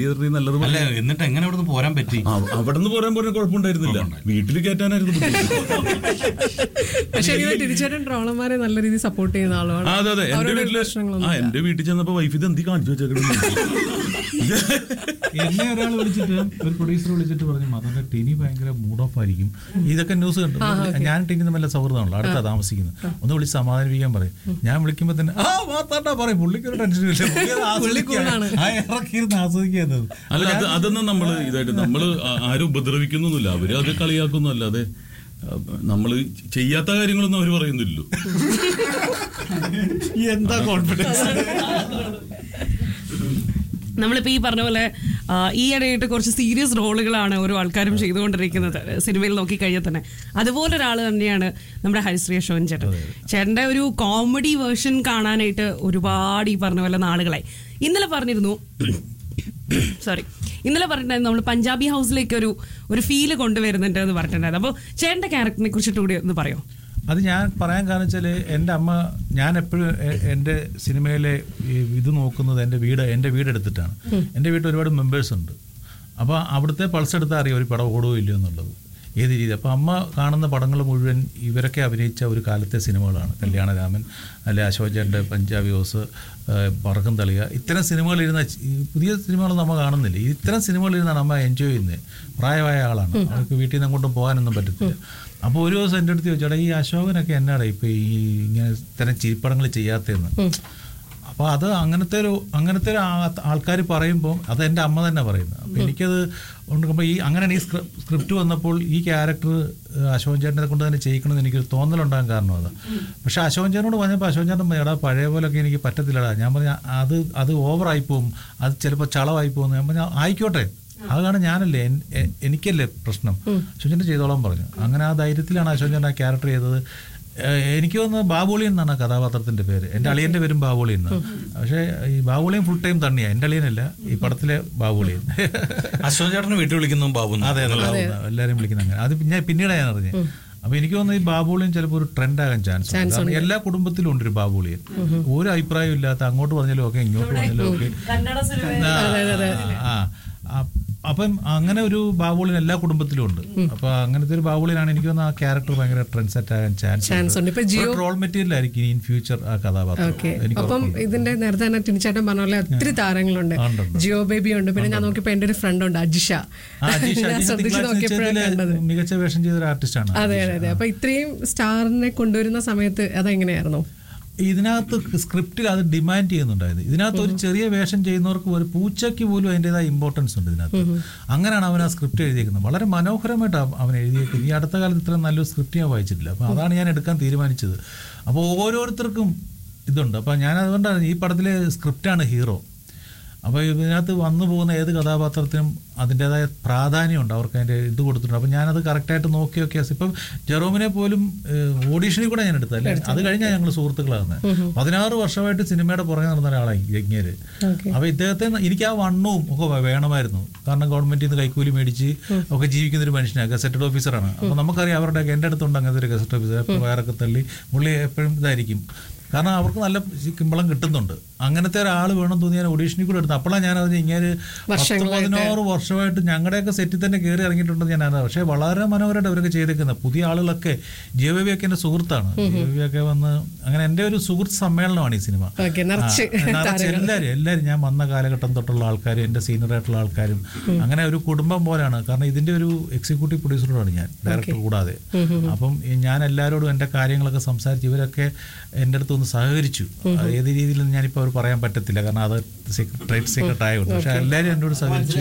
തിയേറ്ററിൽ നല്ലത് അല്ല പറഞ്ഞ- എന്നിട്ട് എങ്ങനെ അവിടെ നിന്ന് പോരാൻ പറ്റി ആ, അവിടുന്ന് പോരാൻ പറഞ്ഞ കുഴപ്പമുണ്ടായിരുന്നില്ല വീട്ടിൽ കയറ്റാനായിരുന്നു ബുദ്ധിമുട്ട്. പക്ഷെ ഇങ്ങനെ തിരിച്ചേട്ടൻ ട്രോളന്മാരെ നല്ല രീതിയിൽ സപ്പോർട്ട് ചെയ്യുന്ന ആളാണ് ആ, അതെ അതെ എന്റെ അവരോട് വീട്ടില് പ്രശ്നങ്ങളൊന്നും ആ എന്റെ വീട്ടിൽ ചെന്നപ്പോ വൈഫ് ഇത് എന്തി കാണിച്ചു വെച്ചേക്കണം എന്നെ ഒരാൾ വിളിച്ചിട്ട് ഒരു പ്രൊഡ്യൂസർ വിളിച്ചിട്ട് പറഞ്ഞു മതന്റെ ടിനി ഭയങ്കര മൂഡ് ഓഫ് ആയിരിക്കും ഇതൊക്കെ ന്യൂസ് കണ്ടു ഞാൻ ടിനി തമ്മിൽ സൗഹൃദമാണല്ലോ അടുത്താ താമസിക്കുന്നത് ഒന്ന് വിളിച്ച് സമാധാനിപ്പിക്കാൻ പറയും ഞാൻ വിളിക്കുമ്പോ തന്നെ ആ മാത്താണ്ടാ പറയും പുള്ളിക്ക് ഒരു ടെൻഷൻ ഇല്ല പുള്ളി അത് ആസ്വദിക്കുകയാണ്. ആ ഇറക്കിയിരുന്ന് ആസ്വദിക്കുന്നത് അല്ല അത് അതൊന്നും നമ്മള് ഇതായിട്ട് നമ്മള് ആ- ആരും ഉപദ്രവിക്കുന്നൊന്നുമില്ല അവര് അത് കളിയാക്കുന്നു അല്ലാതെ ആ, നമ്മള് ചെയ്യാത്ത കാര്യങ്ങളൊന്നും അവര് പറയുന്നില്ലല്ലോ എന്താ കോൺഫിഡൻസ് നമ്മളിപ്പോ ഈ പറഞ്ഞ പോലെ ആ, ഈ ഇടയായിട്ട് കുറച്ച് സീരിയസ് റോളുകളാണ് ഓരോ ആൾക്കാരും ചെയ്തുകൊണ്ടിരിക്കുന്നത് സിനിമയിൽ നോക്കിക്കഴിഞ്ഞാൽ തന്നെ അതുപോലെ ഒരാൾ തന്നെയാണ് നമ്മുടെ ഹരിശ്രീ അശോകൻ ചേട്ടൻ ചേട്ടന്റെ ഒരു കോമഡി വേർഷൻ കാണാനായിട്ട് ഒരുപാട് ഈ പറഞ്ഞ പോലെ നാളുകളായി ഇന്നലെ പറഞ്ഞിരുന്നു സോറി ഇന്നലെ പറഞ്ഞിട്ടുണ്ടായിരുന്നു നമ്മൾ പഞ്ചാബി ഹൗസിലേക്ക് ഒരു ഒരു ഫീല് കൊണ്ടുവരുന്നുണ്ട് എന്ന് പറഞ്ഞിട്ടുണ്ടായിരുന്നു അപ്പോൾ ചേട്ടന്റെ ക്യാരക്ടറിനെ കുറിച്ചിട്ട് കൂടി ഒന്ന് പറയോ അത് ഞാൻ പറയാൻ കാരണം വെച്ചാൽ എൻ്റെ അമ്മ ഞാൻ എപ്പോഴും എൻ്റെ സിനിമയിലെ ഈ ഇത് നോക്കുന്നത് എൻ്റെ വീട് എൻ്റെ വീടെടുത്തിട്ടാണ് എൻ്റെ വീട്ടിൽ ഒരുപാട് മെമ്പേഴ്സ് ഉണ്ട് അപ്പോൾ അവിടുത്തെ പൾസ് എടുത്താൽ അറിയാം ഒരു പടം ഓടുകയോ ഇല്ലയോ എന്നുള്ളത് ഏത് രീതി അപ്പോൾ അമ്മ കാണുന്ന പടങ്ങൾ മുഴുവൻ ഇവരൊക്കെ അഭിനയിച്ച ഒരു കാലത്തെ സിനിമകളാണ് കല്യാണരാമൻ അല്ലെ അശോചൻ്റെ പഞ്ചാബി ഹോസ് പറക്കം തളിക ഇത്തരം സിനിമകളിരുന്ന ഈ പുതിയ സിനിമകളൊന്നും അമ്മ കാണുന്നില്ല ഇത്തരം സിനിമകളിരുന്നാണ് അമ്മ എൻജോയ് ചെയ്യുന്നത് പ്രായമായ ആളാണ് അവർക്ക് വീട്ടിൽ നിന്ന് അങ്ങോട്ടും പോകാനൊന്നും പറ്റത്തില്ല അപ്പോൾ ഒരു ദിവസം എൻ്റെ അടുത്ത് ചോദിച്ചോടാ ഈ അശോകനൊക്കെ എന്നാടാ ഇപ്പൊ ഈ ഇങ്ങനെ ഇത്തരം ചിരിപ്പടങ്ങൾ ചെയ്യാത്തതെന്ന് അപ്പോൾ അത് അങ്ങനത്തെ ഒരു അങ്ങനത്തെ ഒരു ആൾക്കാർ പറയുമ്പോൾ അത് എൻ്റെ അമ്മ തന്നെ പറയുന്നത് അപ്പോൾ എനിക്കത് കൊണ്ടുമ്പോൾ ഈ അങ്ങനെയാണ് ഈ സ്ക്രിപ്റ്റ് വന്നപ്പോൾ ഈ ക്യാരക്ടർ അശോകൻ ചേട്ടനെ കൊണ്ട് തന്നെ ചെയ്യിക്കണമെന്ന് എനിക്കൊരു തോന്നലുണ്ടാകാൻ കാരണം അതാ പക്ഷേ അശോകൻ ചേട്ടനോട് പറഞ്ഞപ്പോൾ അശോകൻ ചേട്ടൻ പറഞ്ഞു, എടാ പഴയ പോലൊക്കെ എനിക്ക് പറ്റത്തില്ലടാ ഞാൻ പറഞ്ഞ അത് അത് ഓവറായി പോകും അത് ചിലപ്പോൾ ചളവായി പോകും ഞാൻ പറഞ്ഞാൽ ആയിക്കോട്ടെ അതാണ് ഞാനല്ലേ എൻ- എ- എനിക്കല്ലേ പ്രശ്നം അശോചന്റെ ചെയ്തോളാൻ പറഞ്ഞു അങ്ങനെ ആ ധൈര്യത്തിലാണ് അശോചൻ ആ ക്യാരക്ടർ ചെയ്തത് ഏഹ് എനിക്ക് തോന്നുന്നത് ബാബുളി എന്നാണ് ആ കഥാപാത്രത്തിന്റെ പേര് എൻ്റെ അളിയന്റെ പേരും ബാബുളി എന്നാണ് പക്ഷേ ഈ ബാബുളിയും ഫുൾ ടൈം തണ്ണിയാണ് എൻ്റെ അളിയനല്ല ഈ പടത്തിലെ ബാബുളിയൻ അശോക് ചേട്ടനെ വീട്ടിൽ വിളിക്കുന്നു ബാബു അതെ അതെ ബാബു എല്ലാവരും വിളിക്കുന്ന അങ്ങനെ അത് പിന്നെ പിന്നീട് ഞാൻ അറിഞ്ഞത് അപ്പൊ എനിക്ക് തോന്നുന്നു ഈ ബാബുളിയും ചിലപ്പോൾ ഒരു ട്രെൻഡ് ആകാൻ ചാൻസ് ഉണ്ട് കാരണം എല്ലാ കുടുംബത്തിലും ഉണ്ട് ഒരു ബാബുളിയൻ ഒരു അഭിപ്രായം ഇല്ലാത്ത അങ്ങോട്ട് പറഞ്ഞാലും ഓക്കെ ഇങ്ങോട്ട് പറഞ്ഞാലും ഓക്കെ ആ, ആ, അപ്പം അങ്ങനെ ഒരു ബാബുളിൻ എല്ലാ കുടുംബത്തിലും ഉണ്ട് അപ്പൊ അങ്ങനത്തെ ഒരു ബാബുളിനാണ് എനിക്ക് തോന്നുന്നു ആ ക്യാരക്ടർ ഭയങ്കര ട്രെൻഡ് സെറ്റ് ആകാൻ Chance ചാൻസ് ഉണ്ട്. ഇപ്പൊ ജിയോ- റോൾ മെറ്റീരിയൽ ആയിരിക്കും ഇൻ ഫ്യൂച്ചർ ആ കഥാപാത്രം ഓക്കെ എനിക്ക് അപ്പം ഉറപ്പുണ്ട്. ഇതിന്റെ നേരത്തെ തന്നെ ടിനിച്ചേട്ടൻ പറഞ്ഞ പോലെ ഒത്തിരി താരങ്ങളുണ്ട് ഉണ്ട്, ഉണ്ട്. ജിയോ ബേബി ഉണ്ട് പിന്നെ ഞാൻ നോക്കിയപ്പോ എന്റെ ഒരു ഫ്രണ്ട് ഉണ്ട് അജിഷ ആ, അജീഷ്, ഞാൻ അജീഷ് ശ്രദ്ധിച്ച് തിങ്കളാഴ്ച നോക്കിയപ്പോഴാണ് നിശ്ചയത്തില് കണ്ടത് മികച്ച വേഷം ചെയ്ത ഒരു ആർട്ടിസ്റ്റാണ് അതെ അതെ അതെ അപ്പൊ ഇത്രയും സ്റ്റാറിനെ കൊണ്ടുവരുന്ന സമയത്ത് അതെങ്ങനെയായിരുന്നു ഇതിനകത്ത് സ്ക്രിപ്റ്റിൽ അത് ഡിമാൻഡ് ചെയ്യുന്നുണ്ടായത് ഇതിനകത്ത് ഒരു ചെറിയ വേഷം ചെയ്യുന്നവർക്ക് ഒരു പൂച്ചയ്ക്ക് പോലും അതിൻ്റെതായ ഇമ്പോർട്ടൻസ് ഉണ്ട് ഇതിനകത്ത് അങ്ങനെയാണ് അവൻ ആ സ്ക്രിപ്റ്റ് എഴുതിയേക്കുന്നത് വളരെ മനോഹരമായിട്ട് അവൻ എഴുതിയേക്കുന്നത് ഈ അടുത്ത കാലത്ത് ഇത്രയും നല്ലൊരു സ്ക്രിപ്റ്റ് ഞാൻ വായിച്ചിട്ടില്ല അപ്പോൾ അതാണ് ഞാൻ എടുക്കാൻ തീരുമാനിച്ചത് അപ്പോൾ ഓരോരുത്തർക്കും ഇതുണ്ട് അപ്പോൾ ഞാൻ അതുകൊണ്ടാണ് ഈ പടത്തിലെ സ്ക്രിപ്റ്റാണ് ഹീറോ അപ്പോൾ ഇതിനകത്ത് വന്നു പോകുന്ന ഏത് കഥാപാത്രത്തിനും അതിൻ്റെതായ പ്രാധാന്യമുണ്ട് അവർക്ക് അതിൻ്റെ ഇത് കൊടുത്തിട്ടുണ്ട് അപ്പോൾ ഞാനത് കറക്റ്റായിട്ട് നോക്കി നോക്കി ഇപ്പം ജെറോമിനെ പോലും ഓഡീഷനിൽ കൂടെ ഞാൻ എടുത്തല്ലേ അത് കഴിഞ്ഞാൽ ഞങ്ങൾ സുഹൃത്തുക്കളാകുന്നത് പതിനാറ് വർഷമായിട്ട് സിനിമയുടെ പുറകെ നടന്ന ഒരാളായി യജ്ഞര് അപ്പോൾ ഇദ്ദേഹത്തെ എനിക്ക് ആ വണ്ണവും ഒക്കെ വേ- വേണമായിരുന്നു കാരണം ഗവൺമെന്റിൽ നിന്ന് കൈക്കൂലി മേടിച്ച് ഒക്കെ ജീവിക്കുന്ന ഒരു മനുഷ്യനാണ് ഗസറ്റഡ് ഓഫീസറാണ് അപ്പോൾ നമുക്കറിയാം അവരുടെ എൻ്റെ അടുത്തുണ്ട് അങ്ങനത്തെ ഒരു ഗസറ്റ് ഓഫീസർ എപ്പോൾ വയറൊക്കെ തള്ളി പുള്ളി എപ്പോഴും ഇതായിരിക്കും കാരണം അവർക്ക് നല്ല കിമ്പളം കിട്ടുന്നുണ്ട് അങ്ങനത്തെ ഒരാൾ വേണം തോന്നി ഞാൻ ഒഡീഷനിൽ കൂടെ എടുത്തു അപ്പോഴാണ് ഞാൻ അറിഞ്ഞത് ഇങ്ങനെ പത്ത് പതിനാറ് വർഷമായിട്ട് ഞങ്ങളുടെയൊക്കെ സെറ്റിൽ തന്നെ കയറി ഇറങ്ങിയിട്ടുണ്ടെന്ന് ഞാൻ അറിയാം പക്ഷേ വളരെ മനോഹരമായിട്ട് അവരൊക്കെ ചെയ്തേക്കുന്നത് പുതിയ ആളുകളൊക്കെ ജിയോബിയൊക്കെ എൻ്റെ സുഹൃത്താണ് ജിയോബിയൊക്കെ വന്ന് അങ്ങനെ എൻ്റെ ഒരു സുഹൃത്ത് സമ്മേളനമാണ് ഈ സിനിമ ഓക്കെ നിറച്ച് ആ, നിറച്ച് എല്ലാവരും എല്ലാവരും ഞാൻ വന്ന കാലഘട്ടം തൊട്ടുള്ള ആൾക്കാരും എൻ്റെ സീനിയർ ആയിട്ടുള്ള ആൾക്കാരും അങ്ങനെ ഒരു കുടുംബം പോലെയാണ് കാരണം ഇതിന്റെ ഒരു എക്സിക്യൂട്ടീവ് പ്രൊഡ്യൂസറോടാണ് ഞാൻ ഡയറക്ടർ കൂടാതെ അപ്പം ഈ ഞാൻ എല്ലാവരോടും എൻ്റെ കാര്യങ്ങളൊക്കെ സംസാരിച്ച് ഇവരൊക്കെ എൻ്റെ അടുത്ത് ഒന്ന് സഹകരിച്ചു അത് ഏത് രീതിയിലൊന്നും ഞാനിപ്പോൾ അവർ പറയാൻ പറ്റത്തില്ല കാരണം അത് ട്രേഡ് സീക്രട്ട് ആയതുകൊണ്ട് പക്ഷെ എല്ലാവരും എന്നോട് സഹകരിച്ചു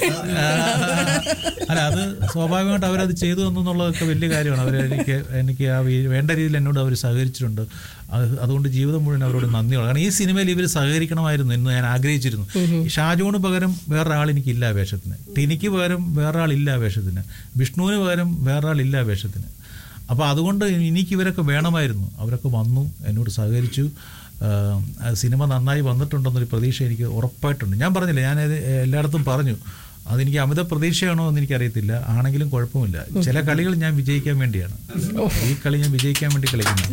അല്ല അത് സ്വാഭാവികമായിട്ട് അവരത് ചെയ്തു എന്നുള്ളതൊക്കെ വലിയ കാര്യമാണ് അവർ എനിക്ക് എനിക്ക് ആ വീ- വേണ്ട രീതിയിൽ എന്നോട് അവർ സഹകരിച്ചിട്ടുണ്ട് അത് അതുകൊണ്ട് ജീവിതം മുഴുവൻ അവരോട് നന്ദിയുള്ളൂ കാരണം ഈ സിനിമയിൽ ഇവർ സഹകരിക്കണമായിരുന്നു എന്ന് ഞാൻ ആഗ്രഹിച്ചിരുന്നു ഷാജോന് പകരം വേറൊരാൾ എനിക്കില്ല ആ വേഷത്തിന് ടിനിക്ക് പകരം വേറൊരാളില്ല ആ വേഷത്തിന് വിഷ്ണുവിന് പകരം വേറൊരാളില്ല ആ വേഷത്തിന് അപ്പോൾ അതുകൊണ്ട് എനിക്ക് ഇവരൊക്കെ വേണമായിരുന്നു അവരൊക്കെ വന്നു എന്നോട് സഹകരിച്ചു ആഹ് ആ സിനിമ നന്നായി വന്നിട്ടുണ്ടെന്നൊരു പ്രതീക്ഷ എനിക്ക് ഉറപ്പായിട്ടുണ്ട് ഞാൻ പറഞ്ഞില്ല ഞാൻ എല്ലായിടത്തും പറഞ്ഞു അതെനിക്ക് അമിത പ്രതീക്ഷയാണോ എന്ന് എനിക്കറിയത്തില്ല ആണെങ്കിലും കുഴപ്പമില്ല ചില കളികൾ ഞാൻ വിജയിക്കാൻ വേണ്ടിയാണ് ഈ കളി ഞാൻ വിജയിക്കാൻ വേണ്ടി കളിക്കുന്നു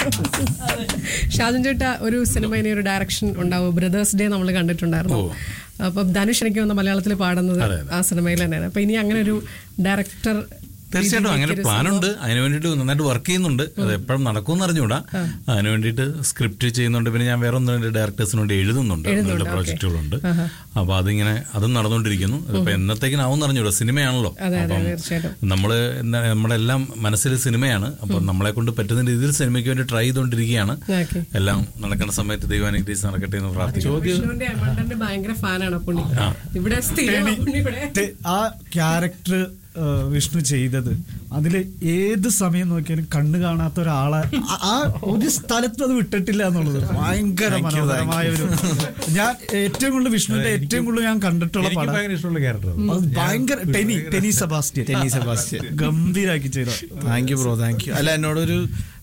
ഷാജൻ ചേട്ട ഒരു സിനിമ ഇനി ഒരു ഡയറക്ഷൻ ഉണ്ടാവും ബ്രദേഴ്സ് ഡേ നമ്മൾ കണ്ടിട്ടുണ്ടായിരുന്നു അപ്പം ധനുഷ് എനിക്ക് വന്ന മലയാളത്തിൽ പാടുന്നത് ആ സിനിമയിൽ തന്നെയാണ് അപ്പൊ ഇനി അങ്ങനെ ഒരു ഡയറക്ടർ തീർച്ചയായിട്ടും അങ്ങനെ പ്ലാൻ ഉണ്ട് അതിന് വേണ്ടിയിട്ട് നന്നായിട്ട് വർക്ക് ചെയ്യുന്നുണ്ട് അത് എപ്പോഴും നടക്കുമെന്ന് അറിഞ്ഞൂടാ അതിന് വേണ്ടിയിട്ട് സ്ക്രിപ്റ്റ് ചെയ്യുന്നുണ്ട് പിന്നെ ഞാൻ വേറെ ഒന്ന് രണ്ട് ഡയറക്ടേഴ്സിന് വേണ്ടി എഴുതുന്നുണ്ട് രണ്ട് പ്രോജക്റ്റുകളുണ്ട് അപ്പൊ അതിങ്ങനെ അതും നടന്നുകൊണ്ടിരിക്കുന്നു അതിപ്പോ എന്നത്തേക്കിനാവും അറിഞ്ഞൂടാ സിനിമയാണല്ലോ അതെ അതെ അപ്പം തീർച്ചയായിട്ടും നമ്മള് എന്താ നമ്മുടെ എല്ലാം മനസ്സിൽ സിനിമയാണ് അപ്പൊ നമ്മളെ കൊണ്ട് പറ്റുന്ന രീതിയിൽ സിനിമയ്ക്ക് വേണ്ടി ട്രൈ ചെയ്തുകൊണ്ടിരിക്കുകയാണ് ഓക്കെ എല്ലാം നടക്കുന്ന സമയത്ത് ദൈവാനുഗ്രഹിച്ച് നടക്കട്ടെ എന്ന് പ്രാർത്ഥിക്കുന്നു വിഷ്ണുവിന്റെ എമണ്ടന്റെ ഭയങ്കര ഫാനാണ് പുള്ളി ഇവിടെ സ്ഥിരം പുള്ളി ഇവിടെ തെ- ആ ക്യാരക്ടർ വിഷ്ണു ചെയ്തത് അതില് ഏത് സമയം നോക്കിയാലും കണ്ണ് കാണാത്ത ഒരാളെ ആ- ആ ഒരു സ്ഥലത്ത് അത് വിട്ടിട്ടില്ല എന്നുള്ളത് ഭയങ്കര മനോഹരമായ ഒരു ഞാൻ ഏറ്റവും കൂടുതൽ വിഷ്ണുവിന്റെ ഏറ്റവും കൂടുതൽ ഞാൻ കണ്ടിട്ടുള്ള എനിക്ക് പടം ഭയങ്കര ഇഷ്ടമുള്ള ക്യാരക്ടർ അത് ഭയങ്കര ടെനി ടെനി സെബാസ്റ്റ്യൻ ടെനി സെബാസ്റ്റ്യൻ. ഗംഭീരാക്കി ചെയ്ത thank you bro thank you അല്ല എന്നോടൊരു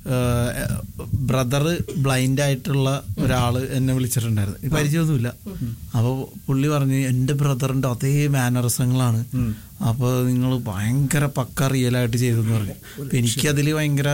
ബ്രദർ ബ്ലൈൻഡ് ആയിട്ടുള്ള ഒരാള് എന്നെ വിളിച്ചിട്ടുണ്ടായിരുന്നു പരിചയമൊന്നുമില്ല അപ്പോൾ പുള്ളി പറഞ്ഞു എൻ്റെ ബ്രദറിൻ്റെ അതേ മാനറിസങ്ങളാണ് അപ്പോൾ നിങ്ങൾ ഭയങ്കര പക്ക റിയലായിട്ട് ചെയ്തെന്ന് പറഞ്ഞു അപ്പൊ എനിക്കതിൽ ഭയങ്കര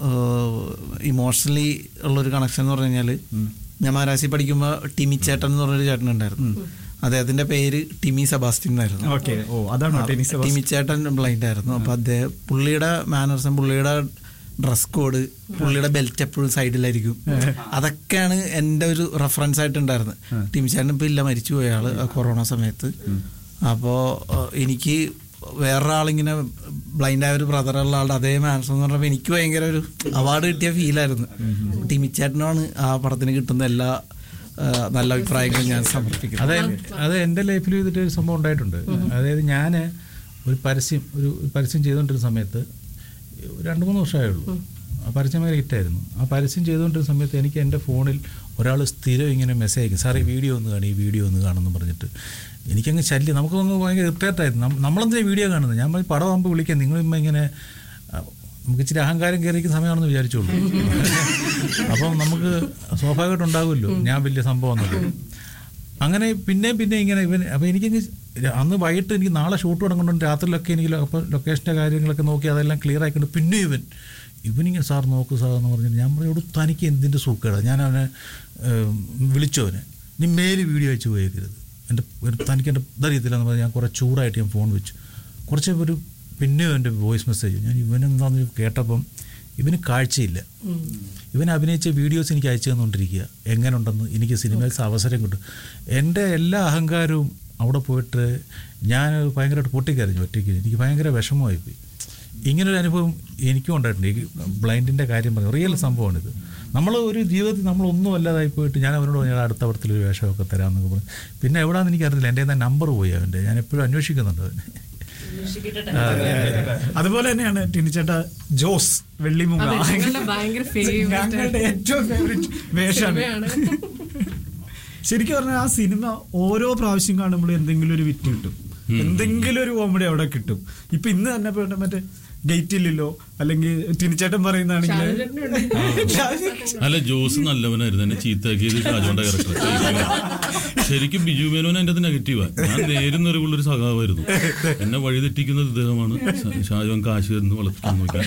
ഇമോഷണലി ഉള്ളൊരു കണക്ഷൻ എന്ന് പറഞ്ഞു കഴിഞ്ഞാൽ ഞാൻ മഹാരാശി പഠിക്കുമ്പോൾ ടിമി ചേട്ടൻ എന്ന് പറഞ്ഞൊരു ചേട്ടൻ ഉണ്ടായിരുന്നു അദ്ദേഹത്തിന്റെ പേര് ടിമി സെബാസ്റ്റ്യൻ എന്നായിരുന്നു ഓക്കെ ഓ അതാണോ ടെനി സെബാസ്റ്റ്യൻ ടിമിച്ചേട്ടൻ ബ്ലൈൻഡ് ആയിരുന്നു അപ്പൊ അദ്ദേഹം പുള്ളിയുടെ മാനേഴ്സും പുള്ളിയുടെ ഡ്രസ് കോഡ് പുള്ളിയുടെ ബെൽറ്റ് എപ്പോഴും സൈഡിലായിരിക്കും അതൊക്കെയാണ് എൻ്റെ ഒരു റെഫറൻസ് ആയിട്ടുണ്ടായിരുന്നത് ടിമിച്ചേട്ടൻ ഇപ്പൊ ഇല്ല മരിച്ചു പോയ ആള് ആ കൊറോണ സമയത്ത് അപ്പോൾ എനിക്ക് വേറൊരാളിങ്ങനെ ബ്ലൈൻഡ് ആയ ഒരു ബ്രദറുള്ള ആളുടെ അതേ മാനസ് എന്ന് പറഞ്ഞപ്പോൾ എനിക്ക് ഭയങ്കര ഒരു അവാർഡ് കിട്ടിയ ഫീലായിരുന്നു ടിമിച്ചേട്ടനാണ് ആ പടത്തിന് കിട്ടുന്ന എല്ലാ ആ, നല്ല അഭിപ്രായങ്ങളും ഞാൻ സമർപ്പിക്കുന്നത് അത് അത് എൻ്റെ ലൈഫിൽ ചെയ്തിട്ട് ഒരു സംഭവം ഉണ്ടായിട്ടുണ്ട് അതായത് ഞാൻ ഒരു പരസ്യം ഒരു ഒരു പരസ്യം ചെയ്തുകൊണ്ടിരുന്ന സമയത്ത് രണ്ട് മൂന്ന് വർഷമേ ഉള്ളൂ ആ പരസ്യം ഭയങ്കര ഹിറ്റായിരുന്നു ആ പരസ്യം ചെയ്തുകൊണ്ടിരുന്ന സമയത്ത് എനിക്ക് എൻ്റെ ഫോണിൽ ഒരാൾ സ്ഥിരം ഇങ്ങനെ മെസ്സേജ് അയക്കും സാറേ ഈ വീഡിയോ ഒന്ന് കാണി ഈ വീഡിയോ ഒന്ന് കാണുമെന്ന് പറഞ്ഞിട്ട് എനിക്കങ്ങ് ശല്യം നമുക്കൊന്ന് ഭയങ്കര ഇറിറ്റേറ്റായിരുന്നു നമ്മളെന്തിനാ വീഡിയോ കാണുന്നത് ഞാൻ പറഞ്ഞു, പടം ആകുമ്പോൾ വിളിക്കാം നിങ്ങളിപ്പോൾ ഇങ്ങനെ ആ, നമുക്ക് ഇച്ചിരി അഹങ്കാരം കയറിയിരിക്കുന്ന സമയമാണെന്ന് വിചാരിച്ചോളൂ അപ്പം നമുക്ക് സ്വാഭാവികമായിട്ട് ഉണ്ടാകുമല്ലോ ഞാൻ വലിയ സംഭവം എന്നുള്ളത് അങ്ങനെ പിന്നെ പിന്നെ ഇങ്ങനെ ഇവൻ അപ്പം എനിക്കങ്ങ് അന്ന് വൈകിട്ട് എനിക്ക് നാളെ ഷൂട്ട് തുടങ്ങുന്നുണ്ട് രാത്രിയിലൊക്കെ എനിക്ക് അപ്പോൾ ലൊക്കേഷൻ്റെ കാര്യങ്ങളൊക്കെ നോക്കി അതെല്ലാം ക്ലിയർ ആയിക്കൊണ്ട് പിന്നെ ഇവൻ ഇവനിങ്ങനെ സാർ നോക്കൂ സാർ എന്ന് പറഞ്ഞിട്ട് ഞാൻ പറയും "എടോ, തനിക്ക് എന്തിൻ്റെ സൂക്കേടാ ഞാൻ അവനെ ഏം, വിളിച്ചവനെ നീ മേല് വീഡിയോ അയച്ച് പോയേക്കരുത് എൻ്റെ ഒരു തനിക്ക് എൻ്റെ ഇതറിയത്തില്ല എന്ന് പറഞ്ഞ് ഞാൻ കുറേ ചൂടായിട്ട് ഞാൻ ഫോൺ വെച്ചു കുറച്ച് ഒരു പിന്നെ എൻ്റെ വോയിസ് മെസ്സേജ് ഞാൻ ഇവനെന്താന്ന് കേട്ടപ്പം ഇവന് കാഴ്ചയില്ല ഇവൻ അഭിനയിച്ച വീഡിയോസ് എനിക്ക് അയച്ചു തന്നുകൊണ്ടിരിക്കുക എങ്ങനെയുണ്ടെന്ന് എനിക്ക് സിനിമയിൽ അവസരം കിട്ടും എൻ്റെ എല്ലാ അഹങ്കാരവും അവിടെ പോയിട്ട് ഞാൻ ഭയങ്കരമായിട്ട് പൊട്ടിക്കരഞ്ഞു ഒറ്റയ്ക്ക് എനിക്ക് ഭയങ്കര വിഷമമായിപ്പോയി ഇങ്ങനൊരു അനുഭവം എനിക്കും ഉണ്ടായിട്ടുണ്ട് ഈ ബ്ലൈൻഡിൻ്റെ കാര്യം പറഞ്ഞു റിയൽ സംഭവമാണിത് നമ്മൾ ഒരു ജീവിതത്തിൽ നമ്മളൊന്നും അല്ലാതായി പോയിട്ട് ഞാൻ അവനോട് പറഞ്ഞു, "എടാ, അടുത്ത പടത്തിൽ ഒരു വേഷമൊക്കെ തരാമെന്നൊക്കെ പറഞ്ഞു പിന്നെ എവിടെയാണെന്ന് എനിക്കറിയില്ല എൻ്റെ കയ്യിൽ നമ്പർ പോയി അവൻ്റെ ഞാൻ എപ്പോഴും അന്വേഷിക്കുന്നുണ്ട് അവനെ അതുപോലെ തന്നെയാണ് ടിനിച്ചേട്ട ജോസ് വെള്ളിമുങ്ങ അതെ, ഞങ്ങളുടെ ഭയങ്കര ഫേവറേറ്റ് ഞങ്ങളുടെ ഏറ്റവും ഫേവറേറ്റ് വേഷമാണ് ശരിക്കും പറഞ്ഞാൽ ആ സിനിമ ഓരോ പ്രാവശ്യം കാണുമ്പോൾ എന്തെങ്കിലും ഒരു വിറ്റ് കിട്ടും എന്തെങ്കിലും ഒരു കോമഡി അവിടെ കിട്ടും ഇപ്പൊ ഇന്ന് തന്നെ ഇപ്പൊ മറ്റേ ഗേറ്റില്ലല്ലോ അല്ലെങ്കിൽ ടിനിച്ചേട്ടൻ പറയുന്നതാണെങ്കിൽ അല്ല ജോസ് നല്ലവനായിരുന്നു എന്നെ ചീത്തയാക്കിയത് ഷാജോന്റെ ക്യാരക്ടർ ശരിക്കും ബിജു മേനോൻ എൻ്റെ നെഗറ്റീവാ ഞാൻ നേരും നിറവുള്ള ഒരു സഖാവായിരുന്നു എന്നെ വഴി തെറ്റിക്കുന്നത് ഇദ്ദേഹമാണ് ഷാ- ഷാജോൻ കാശ് തരുന്നു വളർത്താൻ നോക്കാൻ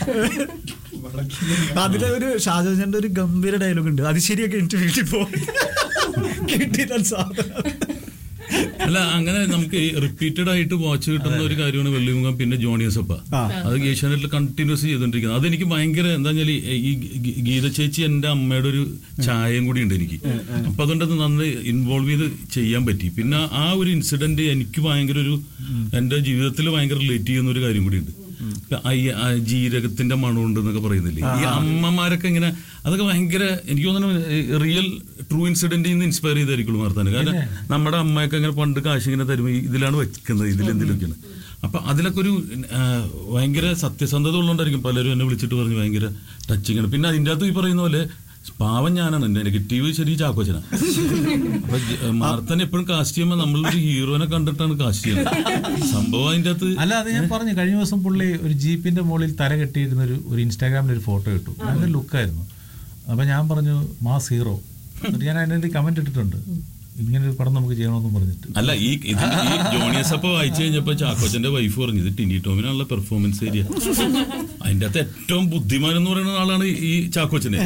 അതിലെ ഒരു ഷാജോജന്റെ ഒരു ഗംഭീര ഡയലോഗ് ഉണ്ട് അത് ശരിയൊക്കെ എനിക്ക് വീട്ടിൽ പോയി കിട്ടിയ സാധനം അല്ല അങ്ങനെ നമുക്ക് റിപ്പീറ്റഡ് ആയിട്ട് വാച്ച് കിട്ടുന്ന ഒരു കാര്യമാണ് വെള്ളിമുഖം പിന്നെ ജോണിയസപ്പ അത് ഏഷ്യാനെറ്റിൽ കണ്ടിന്യൂസ് ചെയ്തോണ്ടിരിക്കുന്നത് അതെനിക്ക് ഭയങ്കര എന്താ വെച്ചാൽ ഈ ഗീ- ഗീത ചേച്ചി എന്റെ അമ്മയുടെ ഒരു ചായയും കൂടി ഉണ്ട് എനിക്ക് അപ്പൊ അതുകൊണ്ട് അത് നന്നായി ഇൻവോൾവ് ചെയ്ത് ചെയ്യാൻ പറ്റി പിന്നെ ആ ഒരു ഇൻസിഡന്റ് എനിക്ക് ഭയങ്കര ഒരു എന്റെ ജീവിതത്തിൽ ഭയങ്കര റിലേറ്റ് ചെയ്യുന്ന ഒരു കാര്യം കൂടി ഉണ്ട് ജീരകത്തിന്റെ മണമുണ്ട് എന്നൊക്കെ പറയുന്നില്ലേ ഈ അമ്മമാരൊക്കെ ഇങ്ങനെ അതൊക്കെ ഭയങ്കര എനിക്ക് തോന്നുന്നു റിയൽ ട്രൂ ഇൻസിഡന്റിൽ നിന്ന് ഇൻസ്പയർ ചെയ്തായിരിക്കും മാർത്താൻ കാരണം നമ്മുടെ അമ്മയൊക്കെ ഇങ്ങനെ പണ്ട് കാശ് ഇങ്ങനെ തരുമ്പോൾ ഇതിലാണ് വെക്കുന്നത് ഇതിലെന്തിലൊക്കെയാണ് അപ്പൊ അതിലൊക്കെ ഒരു ആ, ഭയങ്കര സത്യസന്ധത ഉള്ളതുകൊണ്ടായിരിക്കും പലരും എന്നെ വിളിച്ചിട്ട് പറഞ്ഞു ഭയങ്കര ടച്ചിങ് ആണ് പിന്നെ അതിൻ്റെ അകത്ത് ഈ പറയുന്ന പോലെ പാവം ഞാനാണ് നെഗറ്റീവ് ശരി ചാക്കോച്ചന അപ്പൊ ജ- മാർത്തൻ എപ്പോഴും കാസ്റ്റ് ചെയ്യുമ്പോൾ നമ്മളൊരു ഹീറോനെ കണ്ടിട്ടാണ് കാസ്റ്റ് ചെയ്യുന്നത് സംഭവം അതിൻ്റെ അകത്ത് അല്ല അത് ഞാൻ പറഞ്ഞു കഴിഞ്ഞ ദിവസം പുള്ളി ഒരു ജീപ്പിന്റെ മുകളിൽ തല കെട്ടിയിരുന്ന ഒരു ഒരു ഇൻസ്റ്റാഗ്രാമിൽ ഒരു ഫോട്ടോ ഇട്ടു നല്ല ലുക്കായിരുന്നു അപ്പൊ ഞാൻ പറഞ്ഞു മാസ് ഹീറോ എന്നിട്ട് ഞാൻ അതിനൊരു കമന്റ് ഇട്ടിട്ടുണ്ട് ഇങ്ങനെ ഒരു പടം നമുക്ക് ചെയ്യണമെന്നും പറഞ്ഞിട്ട് അല്ല ഈ ഇത് ഈ ജോണിയസ് അപ്പൊ വായിച്ചു കഴിഞ്ഞപ്പോ ചാക്കോച്ചന്റെ വൈഫ് പറഞ്ഞു ഇത് ടിനി ടോമിനുള്ള പെർഫോമൻസ് ഏരിയ അതിന്റെ അകത്ത് ഏറ്റവും ബുദ്ധിമാൻ എന്ന് പറയുന്ന ആളാണ് ഈ ചാക്കോച്ചനെ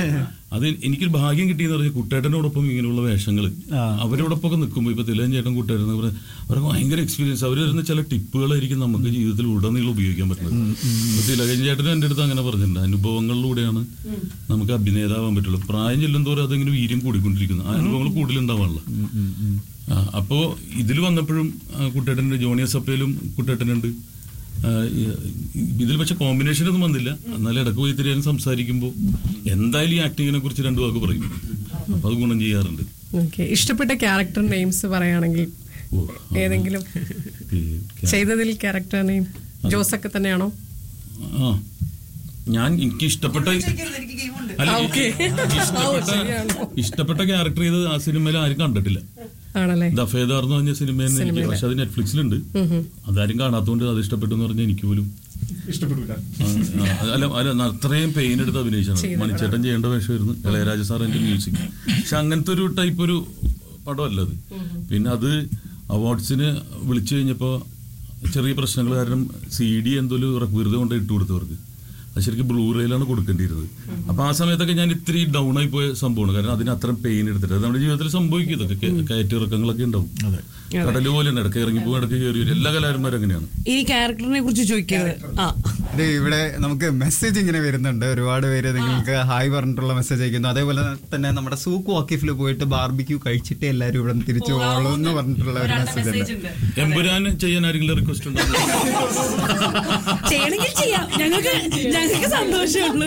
അത് എനിക്കൊരു ഭാഗ്യം കിട്ടിയെന്ന് പറഞ്ഞാൽ കുട്ടേട്ടനോടൊപ്പം ഇങ്ങനെയുള്ള വേഷങ്ങൾ അവരോടൊപ്പം ഒക്കെ നിൽക്കുമ്പോൾ ഇപ്പൊ തിലകൻ ചേട്ടൻ കുട്ടേട്ടൻ എന്ന് പറഞ്ഞാൽ അവർക്ക് ഭയങ്കര എക്സ്പീരിയൻസ് അവർ വരുന്ന ചില ടിപ്പുകളായിരിക്കും നമുക്ക് ജീവിതത്തിൽ ഉടനീളം ഉപയോഗിക്കാൻ പറ്റുന്നത് ഇപ്പൊ തിലകൻ ചേട്ടനും എൻ്റെ അടുത്ത് അങ്ങനെ പറഞ്ഞിട്ടുണ്ട് അനുഭവങ്ങളിലൂടെയാണ് നമുക്ക് അഭിനേതാവാൻ പറ്റുള്ളൂ പ്രായം ചെല്ലുന്തോറും അതിങ്ങനെ വീര്യം കൂടിക്കൊണ്ടിരിക്കുന്നു ആ അനുഭവങ്ങൾ കൂടുതലുണ്ടാവാണല്ലോ ആ, അപ്പോ ഇതിൽ വന്നപ്പോഴും ആ, കുട്ടേട്ടനുണ്ട് ജോണിയ സപ്പയിലും കുട്ടേട്ടനുണ്ട് ആ, ഈ- ഇതിൽ പക്ഷെ കോമ്പിനേഷൻ ഒന്നും വന്നില്ല എന്നാലും ഇടക്ക് പോയി തിരിയാൻ സംസാരിക്കുമ്പോൾ എന്തായാലും ഈ ആക്ടിങ്ങിനെ കുറിച്ച് രണ്ടു വാക്ക് പറയും അപ്പൊ അത് ഗുണം ചെയ്യാറുണ്ട് ഓക്കെ ഇഷ്ടപ്പെട്ട ക്യാരക്ടർ നെയിംസ് പറയുകയാണെങ്കിൽ ഓ, ഏതെങ്കിലും ഈ ചെയ്തതിൽ ക്യാരക്ടർ നെയിം ജോസൊക്കെ തന്നെയാണോ ആ ഞാൻ എനിക്ക് ഇഷ്ടപ്പെട്ട അല്ല, എനിക്ക് ഇഷ്ടപ്പെട്ട ഇഷ്ടപ്പെട്ട ക്യാരക്ടർ ചെയ്ത് ആ സിനിമയിൽ ആരും കണ്ടിട്ടില്ല ആണല്ലേ ദഫേദാർ എന്ന് പറഞ്ഞ സിനിമയിൽ എനിക്ക് പക്ഷെ അത് നെറ്റ്ഫ്ലിക്സിലുണ്ട് അതാരും കാണാത്തതുകൊണ്ട് അത് ഇഷ്ടപ്പെട്ടു എന്ന് പറഞ്ഞാൽ എനിക്ക് പോലും ഇഷ്ടപ്പെടില്ല ആ, ആ, അല്ല അല്ല അത്രയും പെയിൻ എടുത്ത് അഭിനയിച്ചാണ് മണിച്ചേട്ടൻ ചെയ്യേണ്ട വേഷമായിരുന്നു ഇളയരാജ സാർ എന്റെ മ്യൂസിക് പക്ഷെ അങ്ങനത്തെ ഒരു ടൈപ്പ് ഒരു പടമല്ല അത് പിന്നെ അത് അവാർഡ്സിന് വിളിച്ചു കഴിഞ്ഞപ്പോൾ ചെറിയ പ്രശ്നങ്ങൾ കാരണം സി ഡി എന്തോ വെറുതെ കൊണ്ട് ഇട്ട് കൊടുത്തവർക്ക് അത് ശരിക്കും ബ്ലൂറേയിലാണ് കൊടുക്കേണ്ടിയിരുന്നത് അപ്പൊ ആ സമയത്തൊക്കെ ഞാൻ ഇത്തിരി ഡൗൺ ആയി പോയ സംഭവമാണ് കാരണം അതിന് അത്രയും പെയിൻ എടുത്തിട്ട് അത് നമ്മുടെ ജീവിതത്തിൽ സംഭവിക്കും ഇതൊക്കെ കേ- കയറ്റിറക്കങ്ങളൊക്കെ ഉണ്ടാവും കടല് പോലെ തന്നെ ഇടയ്ക്ക് ഇറങ്ങി പോകും ഇടയ്ക്ക് കയറി വരും എല്ലാ കലാകാരന്മാരും അങ്ങനെയാണ് ഈ ക്യാരക്ടറിനെ കുറിച്ച് ചോദിക്കരുത് ആ ഇത് ഇവിടെ നമുക്ക് മെസ്സേജ് ഇങ്ങനെ വരുന്നുണ്ട് ഒരുപാട് പേര് നിങ്ങൾക്ക് ഹായ് പറഞ്ഞിട്ടുള്ള മെസ്സേജ് അയക്കുന്നു അതേപോലെ തന്നെ നമ്മുടെ സൂക്ക് വാക്കിഫിൽ പോയിട്ട് ബാർബിക്യൂ കഴിച്ചിട്ട് എല്ലാവരും ഇവിടെ നിന്ന് തിരിച്ചു പോകണം എന്ന് പറഞ്ഞിട്ടുള്ള ഒരു മെസ്സേജ് ഉണ്ട് എമ്പുരാൻ ചെയ്യാൻ ആരെങ്കിലും റിക്വസ്റ്റ് ഉണ്ടോ ചെയ്യണമെങ്കിൽ ചെയ്യാം ഞങ്ങൾക്ക് ഞങ്ങൾക്ക് സന്തോഷമുള്ളൂ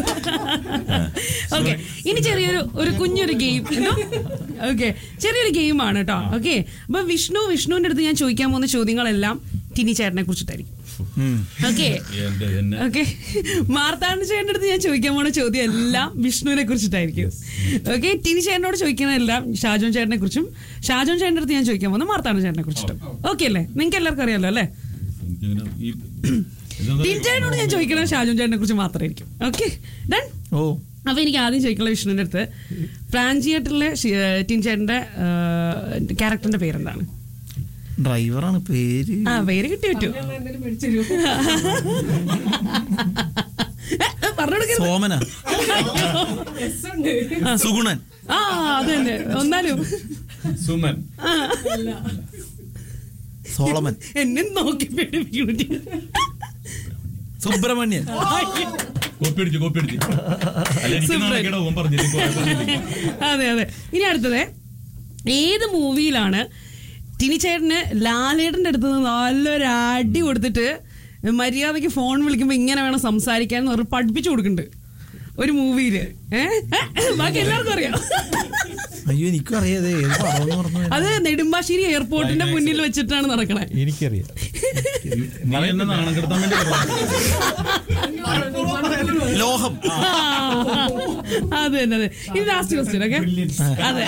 ഓക്കെ ഇനി ചെറിയൊരു ഒരു കുഞ്ഞൊരു ഗെയിം ഓക്കെ ചെറിയൊരു ഗെയിമാണ് കേട്ടോ ഓക്കെ അപ്പൊ വിഷ്ണു വിഷ്ണുവിന്റെ അടുത്ത് ഞാൻ ചോദിക്കാൻ പോകുന്ന ചോദ്യങ്ങളെല്ലാം ടിനി ചേട്ടനെ കുറിച്ചിട്ടായിരിക്കും ഓക്കെ എന്റെ എന്നെ ഓക്കെ മാർത്താണ്ഡ ചേട്ടൻ്റെ അടുത്ത് ഞാൻ ചോദിക്കാൻ പോണ ചോദ്യം എല്ലാം വിഷ്ണുവിനെ കുറിച്ചിട്ടായിരിക്കും ഓക്കെ ടിനി ചേട്ടനോട് ചോദിക്കുന്നതെല്ലാം ഷാജോൻ ചേട്ടനെ കുറിച്ചും ഷാജോൻ ചേട്ടൻ്റെ അടുത്ത് ഞാൻ ചോദിക്കാൻ പോകുന്നത് മാർത്താണ്ഡ ചേട്ടനെ കുറിച്ചിട്ടും ഓക്കെ അല്ലേ നിങ്ങൾക്ക് എല്ലാവർക്കും അറിയാലോ അല്ലേ എനിക്കിങ്ങനെ ഈ ഇതെന്താ ടിൻ ചേട്ടനോട് ഞാൻ ചോദിക്കുന്നത് ഷാജോൻ ചേട്ടനെ കുറിച്ച് മാത്രമായിരിക്കും ഓക്കെ ഡൺ ഓ അപ്പൊ എനിക്ക് ആദ്യം ചോദിക്കാനുള്ള വിഷ്ണുവിന്റെ അടുത്ത് പ്രാഞ്ചിയേറ്ററിലെ ടിൻ ചേട്ടന്റെ ക്യാരക്ടറിന്റെ പേരെന്താണ് ഡ്രൈവറാണ് പേര് ആ പേര് കിട്ടി പറ്റൂ പറഞ്ഞു സോമന സുഗുണൻ ആ അത് തന്നെ ഒന്നാലും സുമൻ സോളമൻ എന്നെ നോക്കി പേടിപ്പിക്കുന്നു സുബ്രഹ്മണ്യൻ കോപ്പി അടിച്ചു കോപ്പി അടിച്ചു അല്ല എനിക്ക് നാണക്കേടാ ഓൻ പറഞ്ഞില്ലേ കുറെ പറഞ്ഞില്ലേ. അതെ അതെ ഇനി അടുത്തത് ഏത് മൂവിയിലാണ് ടിനിച്ചേട്ടന് ലാലേട്ടന്റെ അടുത്ത് നിന്ന് നല്ലൊരു അടി കൊടുത്തിട്ട് മര്യാദയ്ക്ക് ഫോൺ വിളിക്കുമ്പോ ഇങ്ങനെ വേണം സംസാരിക്കാൻ എന്ന് പറഞ്ഞ് പഠിപ്പിച്ചു കൊടുക്കുന്നുണ്ട് ഒരു മൂവിയില് ഏഹ് ബാക്കി എല്ലാവർക്കും അറിയാം അയ്യോ എനിക്കും അറിയാതെ ഏത് പടമെന്ന് പറഞ്ഞു അത് നെടുമ്പാശ്ശേരി എയർപോർട്ടിന്റെ മുന്നിൽ വെച്ചിട്ടാണ് നടക്കണേ എനിക്കറിയാം നീ എന്നെ നാണം കെടുത്താൻ വേണ്ടി ലോഹം അതെ തന്നെ അതെ ഇത് ലാസ്റ്റ് ക്വസ്റ്റ്യൻ ഓക്കെ അതെ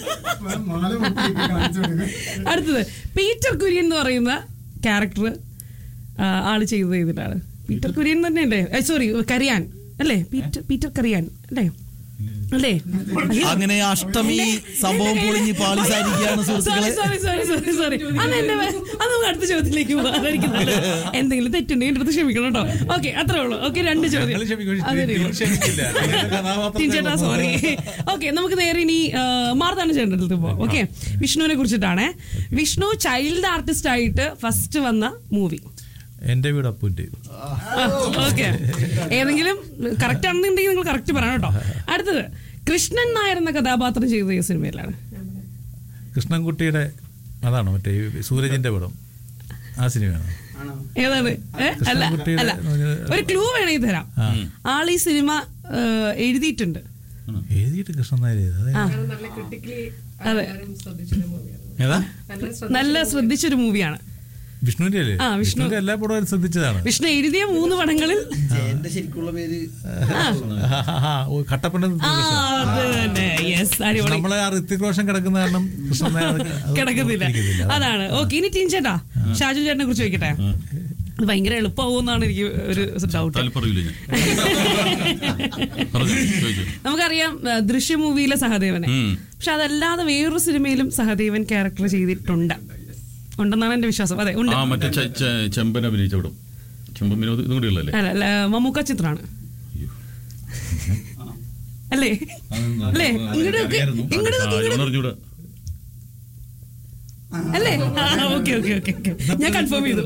അടുത്തത് പീറ്റർ കുര്യൻ എന്ന് പറയുന്ന ക്യാരക്ടർ ആള് ചെയ്തത് ഇതിലാണ് പീറ്റർ കുര്യൻ തന്നെയല്ലേ സോറി കറിയാൻ അല്ലേ പീറ്റർ പീറ്റർ കറിയാൻ അല്ലേ അല്ലേ അങ്ങനെ അഷ്ടമി സംഭവം പൊളിഞ്ഞ് പാളിസാരിക്കുകയാണ് സുഹൃത്തുക്കളെ സോറി സോറി സോറി സോറി അത് എന്റെ അത് നമുക്ക് അടുത്ത ചോദ്യത്തിലേക്ക് പോകാം അതായിരിക്കും നല്ലത്. എന്തെങ്കിലും തെറ്റുണ്ടെങ്കിൽ എൻ്റെ അടുത്ത് ക്ഷമിക്കണം കേട്ടോ ഓക്കെ അത്രേ ഉള്ളൂ ഓക്കെ രണ്ട് ചോദ്യം ഞങ്ങൾ ക്ഷമിക്കും. അതെ, ടീം അതെ. ക്ഷമിക്കില്ല. ഞങ്ങളുടെ കഥാപാത്രത്തെ ടിൻചേട്ടാ സോറി ഓക്കെ നമുക്ക് നേരെ ഇനി മാർത്താന ചേട്ടൻ്റെ അടുത്ത് പോവാം ഓക്കെ വിഷ്ണുവിനെ കുറിച്ചിട്ടാണ് വിഷ്ണു ചൈൽഡ് ആർട്ടിസ്റ്റ് ആയിട്ട് ഫസ്റ്റ് വന്ന മൂവി എന്റെ വീട് അപ്പൂന്റെ ഓക്കെ ഏതെങ്കിലും കറക്റ്റ് ആണെന്നുണ്ടെങ്കിൽ നിങ്ങൾ കറക്റ്റ് പറയണം കേട്ടോ അടുത്തത് കൃഷ്ണൻ നായർ എന്ന കഥാപാത്രം ചെയ്തത് ഈ സിനിമയിലാണ് കൃഷ്ണൻകുട്ടിയുടെ അതാണോ മറ്റേ ഈ സൂരജിന്റെ പടം ആ സിനിമയാണോ ഏതാണ് ഏ? അല്ല കൃഷ്ണൻകുട്ടിയുടെ അല്ല ഒരു ക്ലൂ വേണമെങ്കിൽ തരാം ആൾ ഈ സിനിമ ഏഹ്, എഴുതിയിട്ടുണ്ട് എഴുതിയിട്ട് കൃഷ്ണൻ നായർ ചെയ്തത് അതെ. ആ അതെ ഏതാ നല്ല ശ്രദ്ധിച്ചൊരു മൂവിയാണ് വിഷ്ണുവിന്റെ അല്ലേ ആ, വിഷ്ണു. വിഷ്ണുവിന്റെ എല്ലാ പടവും ശ്രദ്ധിച്ചതാണ് വിഷ്ണു എഴുതിയ മൂന്ന് പടങ്ങളിൽ എന്റെ ശരിക്കുള്ള പേര് കട്ടപ്പന ആ അത് തന്നെ യെസ് അടിപൊളി നമ്മളെ ആ ഋത്തിക് റോഷൻ കിടക്കുന്ന കാരണം കൃഷ്ണൻ നായർ അത് കിടക്കുന്നില്ല ഇരിക്കുന്നില്ല. അതാണ് ഓക്കെ ഇനി ടീൻ ചേട്ടാ ഷാജു ചേട്ടനെ കുറിച്ച് ചോദിക്കട്ടെ ഇത് ഭയങ്കര എളുപ്പമാവുമെന്നാണ് എനിക്ക് ഒരു ഡൗട്ട് താല്പര്യം പറയൂല ഞാൻ പറഞ്ഞു ചോദിച്ചു നമുക്കറിയാം ആ, ദൃശ്യ മൂവിയിലെ സഹദേവനെ ഉം. പക്ഷെ അതല്ലാതെ വേറൊരു സിനിമയിലും സഹദേവൻ ക്യാരക്ടർ ചെയ്തിട്ടുണ്ട് ഉണ്ടെന്നാണ് എന്റെ വിശ്വാസം അതെ ഉണ്ട് ആ മറ്റേ ചെ- ചെ- ചെമ്പൻ അഭിനയിച്ച പടം ചെമ്പൻ വിനോദ് ഇതും കൂടിയുള്ളല്ലേ അല്ല അല്ല, മമ്മൂക്ക ചിത്രമാണ് അല്ലേ അല്ലേ ഇങ്ങോട്ട് ഇങ്ങോട്ട് കാര്യമെന്ന് അറിഞ്ഞൂടാ അല്ലേ ഓക്കെ ഓക്കെ ഓക്കെ ഞാൻ കൺഫേം ചെയ്തു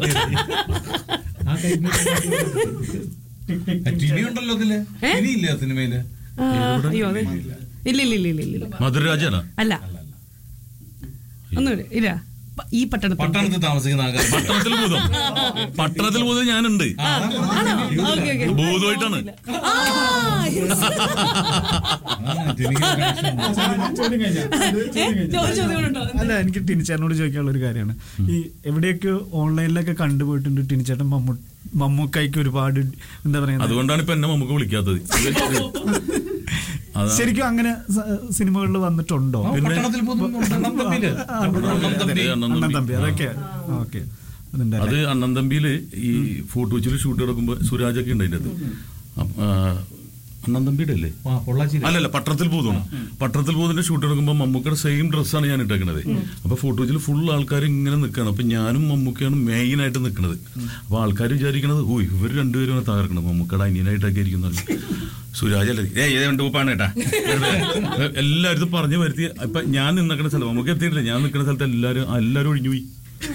ടി വി ഉണ്ടല്ലോ അതില് ഏ? ടി വി ഇല്ല സിനിമയില് ആ, അയ്യോ അതെ ഇല്ല ഇല്ല ഇല്ല ഇല്ല ഇല്ല മധുരരാജാണ് അല്ല ഒന്നുമില്ല ഇല്ല പ- ഈ പട്ടണത്തിൽ പട്ടണത്തിൽ താമസിക്കുന്ന ആൾക്കാർ പട്ടണത്തിൽ ഭൂതം പട്ടണത്തിൽ ഭൂതം ഞാനുണ്ട് ആണോ ഓക്കെ ഓക്കെ ഭൂതമായിട്ടാണ് ആ yes. ഏ, ചോദ്യം ചോദ്യങ്ങളുണ്ടോ അല്ല എനിക്ക് ടിനിച്ചേട്ടനോട് ചോദിക്കാനുള്ള ഒരു കാര്യമാണ് ഈ എവിടെയൊക്കെ ഓൺലൈനിലൊക്കെ കണ്ടുപോയിട്ടുണ്ട് ടിനിച്ചേട്ടൻ മമ്മൂ മമ്മൂക്കായിക്ക് ഒരുപാട് എന്താ പറയുക അതുകൊണ്ടാണ് ഇപ്പൊ എന്നെ നമുക്ക് വിളിക്കാത്തത് അതാ ശരിക്കും അങ്ങനെ സ- സിനിമകളിൽ വന്നിട്ടുണ്ടോ പട്ടണത്തിൽ പോകുന്നുണ്ട്. അണ്ണൻ തമ്പിയില്. അണ്ണൻ തമ്പി. അണ്ണൻ തമ്പി അതൊക്കെ ഓക്കെ അതുണ്ട് അത് അണ്ണൻ തമ്പിയില് ഈ ഫോട്ടോ വെച്ചിട്ട് ഷൂട്ട് എടുക്കുമ്പോ സുരാജൊക്കെ ഉണ്ട് അതിന്റെ അകത്ത് അപ്പ- ആ, അണ്ണൻ തമ്പിയുടെ അല്ലേ ആ, പൊള്ളാച്ചിയിൽ. അല്ലല്ല പട്ടണത്തിൽ ഭൂതമാണ് പട്ടണത്തിൽ ഭൂതിന്റെ ഷൂട്ട് എടുക്കുമ്പോൾ മമ്മൂക്കയുടെ സെയിം ഡ്രസ്സാണ് ഞാൻ ഇട്ടേക്കണത് അപ്പൊ ഫോട്ടോച്ചിൽ ഫുൾ ആൾക്കാർ ഇങ്ങനെ നിൽക്കുകയാണ് അപ്പൊ ഞാനും മമ്മൂക്കയാണ് മെയിൻ ആയിട്ട് നിൽക്കുന്നത് അപ്പൊ ആൾക്കാർ വിചാരിക്കണത് ഓ ഇവർ രണ്ടുപേരും തകർക്കണം മമ്മൂക്കയുടെ അനിയനായിട്ടൊക്കെ ഇരിക്കുന്നത് സുരാജ് അല്ലേ ഏ ഏത് രണ്ട് ഉപ്പാണ് കേട്ടാ എല്ലാവരും പറഞ്ഞു വരുത്തി ഇപ്പൊ ഞാൻ നിന്നിക്കുന്ന സ്ഥലം നമുക്ക് എത്തിയിട്ടില്ല ഞാൻ നിൽക്കുന്ന സ്ഥലത്ത് എല്ലാവരും എല്ലാവരും ഒഴിഞ്ഞുപോയി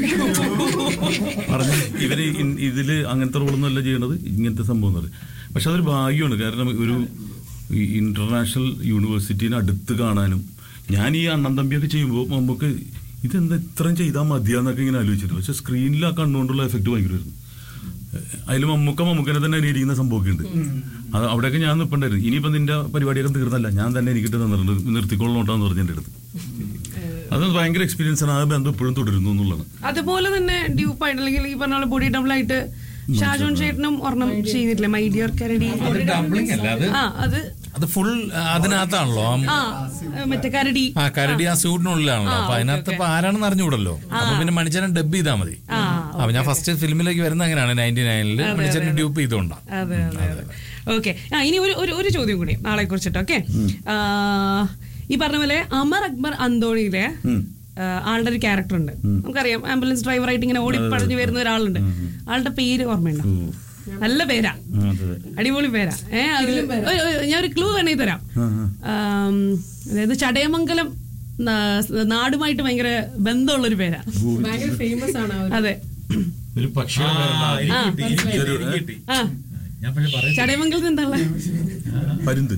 പറഞ്ഞു ഇവര് ഇൻ- ഇതില് അങ്ങനത്തെ റോളൊന്നും അല്ല ചെയ്യണത് ഇങ്ങനത്തെ സംഭവം എന്ന് പറയും പക്ഷെ അതൊരു ഭാഗ്യമാണ് കാരണം ഒരു ഈ ഇന്റർനാഷണൽ യൂണിവേഴ്സിറ്റീനെ അടുത്ത് കാണാനും ഞാൻ ഈ അണ്ണൻ തമ്പിയൊക്കെ ചെയ്യുമ്പോൾ നമുക്ക് ഇതെന്താ ഇത്രയും ചെയ്താൽ മതിയാന്നൊക്കെ ഇങ്ങനെ ആലോചിച്ചിട്ട് പക്ഷെ സ്ക്രീനിൽ ആ കണ്ണുകൊണ്ടുള്ള എഫക്ട് ഭയങ്കരമായിരുന്നു അതിൽ മമ്മൂക്ക മമ്മൂക്കനെ തന്നെ അനുകരിക്കുന്ന സംഭവമൊക്കെ ഉണ്ട് അത് അവിടെയൊക്കെ ഞാൻ നിൽപ്പണ്ടായിരുന്നു ഇനിയിപ്പം നിന്റെ പരിപാടിയൊക്കെ തീർന്നല്ല ഞാൻ തന്നെ എനിക്കിട്ട് തന്നിട്ടുണ്ട് നിർത്തിക്കൊള്ളോട്ടാന്ന് പറഞ്ഞ എൻ്റെ അടുത്ത് അത് ഭയങ്കര എക്സ്പീരിയൻസ് ആണ് ആ ബന്ധം ഇപ്പോഴും തുടരുന്നു എന്നുള്ളതാണ് അതുപോലെ തന്നെ ഡ്യൂപ്പായിട്ട് അല്ലെങ്കിൽ ഈ പറഞ്ഞ പോലെ ബോഡി ഡബിൾ ആയിട്ട് ഷാജോൺ ചേട്ടനും ഒരെണ്ണം ചെയ്തിട്ടില്ലേ മൈ ഡിയർ കരടി അത് ഡബ്ലിംഗ് അല്ല അത് ആ അത് അത് ഫുൾ അതിനകത്താണല്ലോ ആ ആ മറ്റേ കരടി ആ കരടി ആ സൂട്ടിനുള്ളിലാണല്ലോ അപ്പൊ അതിനകത്ത് ഇപ്പൊ ആരാണെന്ന് അറിഞ്ഞൂടല്ലോ അപ്പൊ പിന്നെ മണിച്ചേരൻ ഡബ് ചെയ്താൽ മതി ആ അപ്പൊ ഞാൻ ഫസ്റ്റ് ഫിലിമിലേക്ക് വരുന്ന അങ്ങനെയാണ് നയൻറ്റി നയനില് മണിച്ചേരൻ ഡ്യൂപ്പ് ചെയ്തോണ്ടാ അതെ അതെ അതെ ഓക്കെ ആ ഇനി ഒരു ഒരു ഒരു ചോദ്യം കൂടി ആളെ കുറിച്ചിട്ട് ഓക്കെ ഈ പറഞ്ഞ പോലെ അമർ അക്ബർ അന്തോണിയിലെ ആ, ആളുടെ ഒരു ക്യാരക്ടർ ഉണ്ട് നമുക്കറിയാം ആംബുലൻസ് ഡ്രൈവറായിട്ട് ഇങ്ങനെ ഓടിപ്പടഞ്ഞു വരുന്ന ഒരാളുണ്ട് ആളുടെ പേര് ഓർമ്മയുണ്ടോ നല്ല പേരാ അടിപൊളി പേരാ ഏ അത് ഒരു- ഒരു- ഞാൻ ഒരു ക്ലൂ വേണമെങ്കിൽ തരാം ആം, അതായത് ചടയമംഗലം നാ- നാടുമായിട്ട് ഭയങ്കര ബന്ധമുള്ള ഒരു പേരാ ഭയങ്കര ഫേമസ് ആണ് ആ ഒരു അതെ ഒരു പക്ഷിയുടെ ആ ഞാൻ പക്ഷെ പറയാം ചടയമംഗലത്ത് എന്താ ഉള്ളത് പരുന്ത്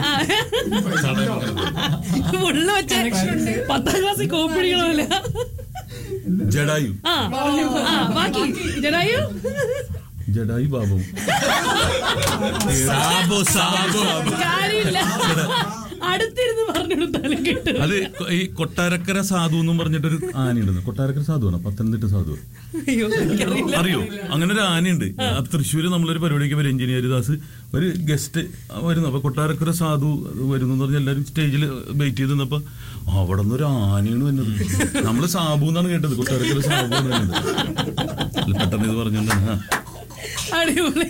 ഉള്ള വെച്ച പത്താം ക്ലാസ്സിൽ കോപ്പിടിക്കണ പോലെ ജഡായു ആ ആ ബാക്കി ജഡായു ജഡായു ബാബു സാബു സാബു കാര്യമില്ല അടുത്തിരുന്ന് പറഞ്ഞു കൊടുത്താലും കിട്ടും അത് കൊ- ഈ കൊട്ടാരക്കര സാധു എന്നും പറഞ്ഞിട്ടൊരു ആനയുണ്ട് കൊട്ടാരക്കര സാധുവാണ് പത്തനംതിട്ട സാധു അയ്യോ എനിക്കറിയില്ല അറിയോ അങ്ങനെ ഒരു ആനയുണ്ട് ആ തൃശ്ശൂര് നമ്മളൊരു പരിപാടിക്ക് വരും എഞ്ചിനീയർ ദാസ് ഒരു ഗസ്റ്റ് വരുന്നു അപ്പൊ കൊട്ടാരക്കര സാധു വരുന്നു എന്ന് പറഞ്ഞ് എല്ലാവരും സ്റ്റേജിൽ വെയിറ്റ് ചെയ്ത് നിന്നപ്പോ അവിടെ നിന്ന് ഒരു ആനയാണ് വന്നത് നമ്മള് സാബു എന്നാണ് കേട്ടത് കൊട്ടാരക്കര സാബു എന്ന് വരുന്നത് അല്ല, പെട്ടെന്ന് ഇത് പറഞ്ഞോണ്ടാണ് ആ. അടിപൊളി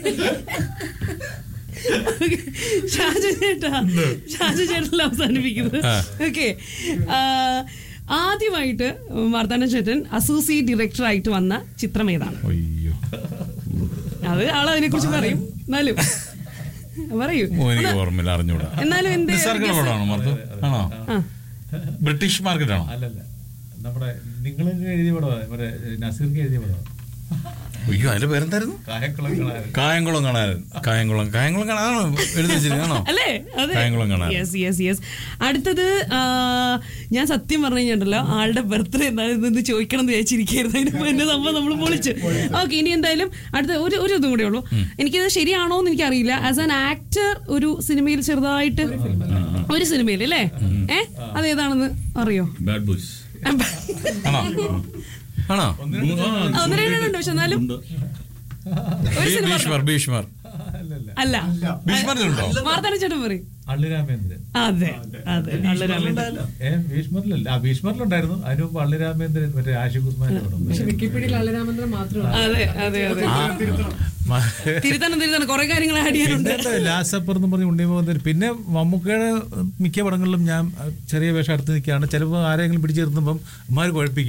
ഷാജു ചേട്ടാ ഷാജു ചേട്ടനിൽ അവസാനിപ്പിക്കുന്നത് ഓക്കെ ആദ്യമായിട്ട് വർദ്ധന ചേട്ടൻ അസോസിയേറ്റ് ഡയറക്ടർ ആയിട്ട് വന്ന ചിത്രം ഏതാണ് അയ്യോ അത് ആൾ അതിനെ കുറിച്ച് പറയും എന്നാലും പറയൂ ഓ, എനിക്ക് ഓർമ്മയില്ല അറിഞ്ഞൂടാ എന്നാലും എന്ത് നിസ്സാർഗിക പടമാണോ മർദ്ദു ആണോ ആ. ബ്രിട്ടീഷ് മാർക്കറ്റ് ആണോ അല്ലല്ല നമ്മുടെ നിങ്ങൾ എഴുതിയ പടമാണ് മറ്റേ നസീർക്ക് എഴുതിയ പടമാണ് അയ്യോ അതിന്റെ പേരെന്തായിരുന്നു കായക്കുളം കാണാൻ കായംകുളം കാണാൻ കായംകുളം കായംകുളം കാണാനോ എഴുതി വെച്ചിരിക്കണോ അല്ലേ അതെ കായംകുളം കാണാൻ യെസ് യെസ് യെസ് അടുത്തത് ആ, ഞാൻ സത്യം പറഞ്ഞു കഴിഞ്ഞിട്ടുണ്ടല്ലോ ആളുടെ ബർത്ത്ഡേ എന്തായാലും ഇത് ചോദിക്കണം എന്ന് വിചാരിച്ചിരിക്കുന്നു അതിന് മുന്നേ സംഭവം നമ്മൾ പൊളിച്ചു ഓക്കെ ഇനി എന്തായാലും അടുത്ത ഒരു ഒരു ഇതും കൂടെ ഉള്ളൂ എനിക്കത് ശരിയാണോ എന്ന് എനിക്കറിയില്ല ആസ് ആൻ ആക്ടർ ഒരു സിനിമയിൽ ചെറുതായിട്ട് ഒരു സിനിമയിൽ അല്ലേ ഏ അതേതാണെന്ന് അറിയോ ബാഡ് ബോയ്സ് ആണോ ആണോ ആ, ഒന്ന് രണ്ടെണ്ണുണ്ട് പക്ഷെ എന്നാലും ഒരു സിനിമ ഭീഷ്മർ ഭീഷ്മർ അല്ല ഭീഷ്മറിലുണ്ടോ മാർത്താന ചേട്ടൻ പറയും അള്ളു രാമേന്ദ്രൻ അതെ അതെ നല്ല രാമേന്ദ്രൻ ഏ ഭീഷ്മറിലല്ല ആ ഭീഷ്മറിലുണ്ടായിരുന്നു അതിന് മുമ്പ് അള്ളു രാമേന്ദ്രൻ മറ്റേ ആഷിഖ് ഉസ്മാന്റെ പടം പക്ഷെ വിക്കിപീഡിയയിൽ അലരാമന്ത്രം മാത്രമാണ് അതെ അതെ അതെ തിരുത്തണം തിരുത്തണം കുറെ കാര്യങ്ങൾ ആഡ് ചെയ്യാനുണ്ട് ലാസ്റ്റ് അപ്പർ എന്ന് പറഞ്ഞ് ഉണ്ണിമുഖൻ പിന്നെ മമ്മൂക്കയുടെ മിക്ക പടങ്ങളിലും ഞാൻ ചെറിയ വേഷം അടുത്ത് നിൽക്കുകയാണ് ചിലപ്പോൾ ആരെങ്കിലും പിടിച്ചു നിർത്തുമ്പം അമ്മമാർ കുഴപ്പിക്കും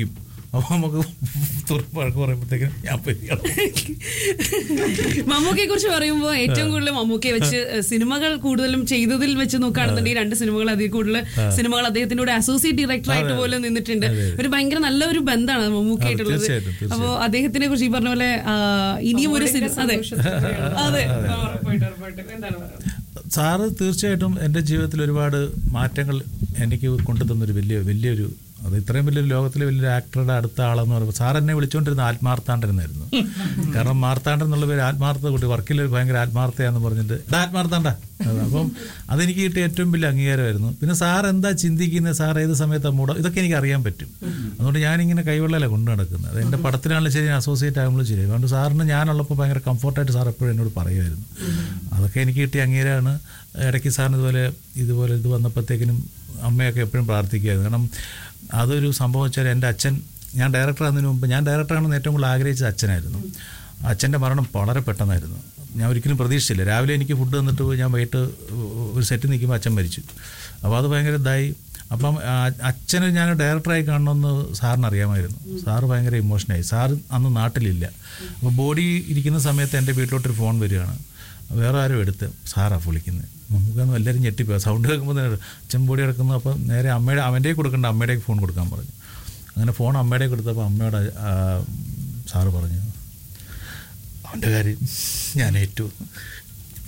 അപ്പോൾ നമുക്ക് തുറപ്പ് വഴക്ക് പറയുമ്പോഴത്തേക്കും ഞാൻ പരിഗണം മമ്മൂക്കയെ കുറിച്ച് പറയുമ്പോൾ ഏറ്റവും കൂടുതൽ മമ്മൂക്കയെ വെച്ച് സിനിമകൾ കൂടുതലും ചെയ്തതിൽ വെച്ച് നോക്കുകയാണെന്നുണ്ടെങ്കിൽ രണ്ട് സിനിമകൾ അതിൽ കൂടുതൽ സിനിമകൾ അദ്ദേഹത്തിന്റെ കൂടെ അസോസിയേറ്റ് ഡയറക്ടർ ആയിട്ട് പോലും നിന്നിട്ടുണ്ട് ഒരു ഭയങ്കര നല്ല ഒരു ബന്ധമാണ് മമ്മൂക്കയായിട്ടുള്ളത് തീർച്ചയായിട്ടും, തീർച്ചയായിട്ടും. അപ്പോൾ അദ്ദേഹത്തിനെ കുറിച്ച് ഈ പറഞ്ഞ പോലെ ആ, ഇനിയും ഒരു സിനിമ അതെ അതെ ഉറപ്പായിട്ടും, ഉറപ്പായിട്ടും. എന്താണ് പറയുന്നത് സാറ് തീർച്ചയായിട്ടും എൻ്റെ ജീവിതത്തിൽ ഒരുപാട് മാറ്റങ്ങൾ എനിക്ക് കൊണ്ടുതന്നൊരു വലിയ വലിയൊരു അത് ഇത്രയും വലിയൊരു ലോകത്തിലെ വലിയൊരു ആക്ടറുടെ അടുത്ത ആളെന്ന് പറയുമ്പോൾ സാർ എന്നെ വിളിച്ചുകൊണ്ടിരുന്ന ആത്മാർത്ഥാണ്ടൻ എന്നായിരുന്നു കാരണം മാർത്താണ്ഡൻ എന്നുള്ള പേര് ആത്മാർത്ഥത കൂട്ടി വർക്കിൽ ഭയങ്കര ആത്മാർത്ഥയാന്ന് പറഞ്ഞിട്ട് "ഡാ ആത്മാർത്ഥാണ്ട അത് അപ്പം അതെനിക്ക് കിട്ടിയ ഏറ്റവും വലിയ അംഗീകാരമായിരുന്നു പിന്നെ സാർ എന്താ ചിന്തിക്കുന്നത് സാർ ഏത് സമയത്താണ് മൂട ഇതൊക്കെ എനിക്ക് അറിയാൻ പറ്റും അതുകൊണ്ട് ഞാനിങ്ങനെ കൈവെള്ളമല്ല കൊണ്ടു നടക്കുന്നത് അത് എൻ്റെ പടത്തിലാണെങ്കിലും ശരി അസോസിയേറ്റ് ആകുമ്പോഴും ശരി അതുകൊണ്ട് സാറിന് ഞാനുള്ളപ്പോൾ ഭയങ്കര കംഫർട്ടായിട്ട് സാർ എപ്പോഴും എന്നോട് പറയുമായിരുന്നു അതൊക്കെ എനിക്ക് കിട്ടിയ അംഗീകാരമാണ് ഇടയ്ക്ക് സാറിന് ഇതുപോലെ ഇതുപോലെ ഇത് വന്നപ്പോഴത്തേക്കിനും അമ്മയൊക്കെ എപ്പോഴും പ്രാർത്ഥിക്കുമായിരുന്നു കാരണം അതൊരു സംഭവം വെച്ചാൽ എൻ്റെ അച്ഛൻ ഞാൻ ഡയറക്ടർ ആകുന്നതിന് മുമ്പ് ഞാൻ ഡയറക്ടറാണെന്ന് ഏറ്റവും കൂടുതൽ ആഗ്രഹിച്ചത് അച്ഛനായിരുന്നു അച്ഛൻ്റെ മരണം വളരെ പെട്ടെന്നായിരുന്നു ഞാൻ ഒരിക്കലും പ്രതീക്ഷിച്ചില്ല രാവിലെ എനിക്ക് ഫുഡ് തന്നിട്ട് പോയി ഞാൻ വൈകിട്ട് ഒരു സെറ്റ് നിൽക്കുമ്പോൾ അച്ഛൻ മരിച്ചു അപ്പോൾ അത് ഭയങ്കര ഇതായി അപ്പം ആ, അച്ഛനെ ഞാൻ ഡയറക്ടറായി കാണണമെന്ന് സാറിന് അറിയാമായിരുന്നു സാറ് ഭയങ്കര ഇമോഷനായി സാറ് അന്ന് നാട്ടിലില്ല അപ്പോൾ ബോഡി ഇരിക്കുന്ന സമയത്ത് എൻ്റെ വീട്ടിലോട്ടൊരു ഫോൺ വരികയാണ് വേറെ ആരും എടുത്ത് സാറാ വിളിക്കുന്നത് നമുക്കൊന്നും എല്ലാവരും ഞെട്ടിപ്പോയി സൗണ്ട് കേൾക്കുമ്പോൾ തന്നെ അച്ഛൻ ബോഡി കിടക്കുന്നു അപ്പോൾ നേരെ അമ്മയുടെ അവൻ്റെ കൊടുക്കണ്ട അമ്മയുടെ ഫോൺ കൊടുക്കാൻ പറഞ്ഞു അങ്ങനെ ഫോൺ അമ്മയുടെ കൊടുത്തപ്പോൾ അമ്മയോട് ആ, സാറ് പറഞ്ഞു അവൻ്റെ കാര്യം ഞാൻ ഏറ്റു